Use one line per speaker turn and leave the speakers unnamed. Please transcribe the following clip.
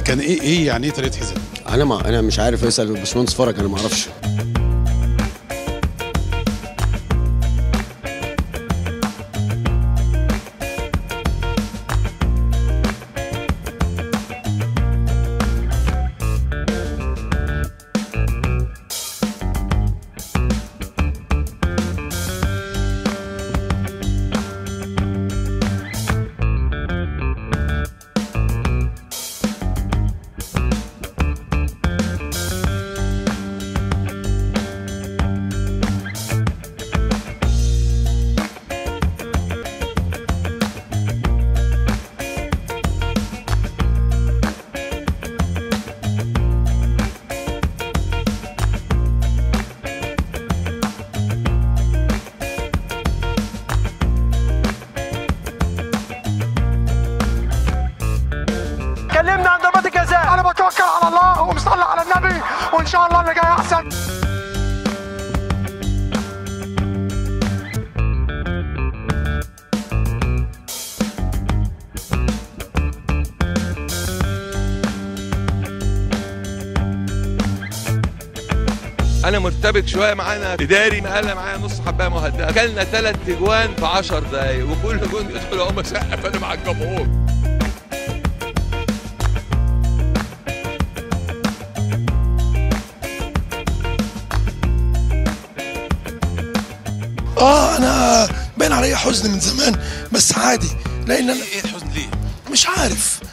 كان ايه ايه يعني ايه طريقه حزام
انا ما انا مش عارف اسال الباشمهندس فرج انا ما اعرفش
كلمنا عن ضربات الجزاء انا بتوكل على الله ومصلي على النبي وان شاء الله اللي جاي احسن
انا مرتبك شويه معانا اداري نقلنا معايا نص حبايه مهدئه اكلنا ثلاث اجوان في 10 دقايق وكل جون يدخل هم سقف انا مع الجمهور
اه انا باين عليا حزن من زمان بس عادي لان انا
ايه الحزن ليه
مش عارف